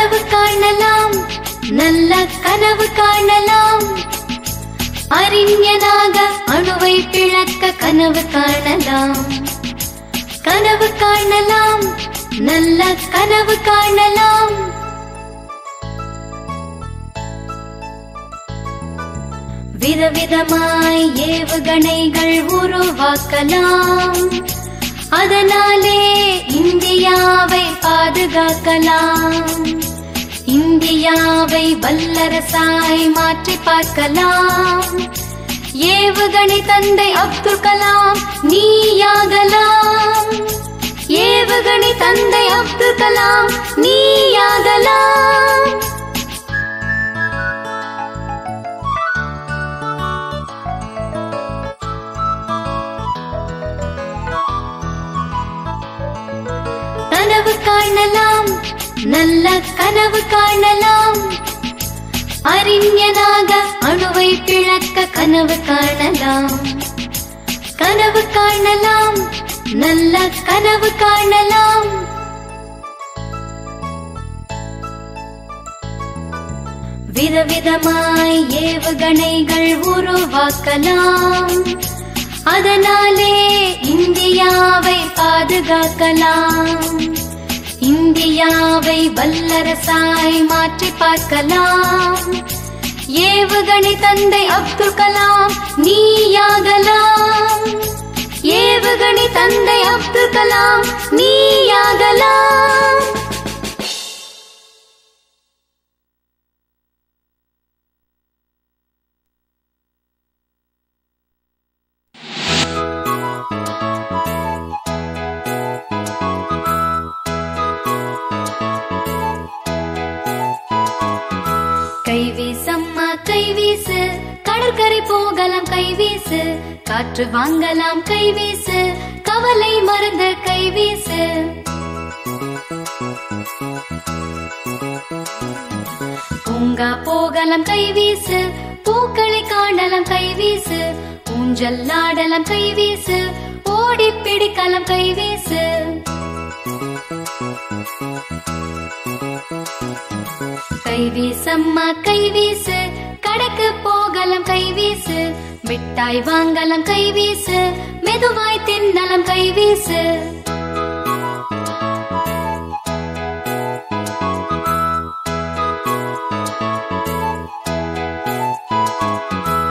கனவு காணலாம் நல்ல கனவு காணலாம் அறிஞனாக அணுவை பிளக்க கனவு காணலாம் கனவு காணலாம் நல்ல கனவு காணலாம் விதவிதமாய் ஏவுகணைகள் உருவாக்கலாம் அதனாலே இந்தியாவை பாதுகாக்கலாம் இந்தியாவை வல்லரசாய் மாற்றி பார்க்கலாம் ஏவுகணை தந்தை அப்துல் கலாம் நீயாகலாம் ஏவுகணை தந்தை அப்துல் கலாம் நீயாகலாம் கனவு காணலாம் நல்ல கனவு காணலாம் அறிஞனாக அணுவை பிளக்க கனவு காணலாம் கனவு காணலாம் நல்ல கனவு காணலாம் விதவிதமாய் ஏவுகணைகள் உருவாக்கலாம் அதனாலே இந்தியாவை பாதுகாக்கலாம் இந்தியாவை வல்லரசாய் மாற்றி பார்க்கலாம் ஏவுகணை தந்தை அப்துல் கலாம் நீயாகலாம் ஏவுகணை தந்தை அப்துல் கலாம் நீயாகலாம் கைவீசம்மா கைவீசு கடற்கரை போகலாம் கைவீசு காற்று வாங்கலாம் கைவீசு கவலை மறந்த கைவீசு பூங்கா போகலாம் கைவீசு பூக்களை காணலாம் கைவீசு ஊஞ்சல் ஆடலாம் கைவீசு ஓடி பிடிக்கலாம் கைவீசு கைவீசம்மா கைவீசு கடைக்கு போகலாம் கைவீசு மிட்டாய் வாங்கலாம் கைவீசு மெதுவாய் தின்னலாம் கைவீசு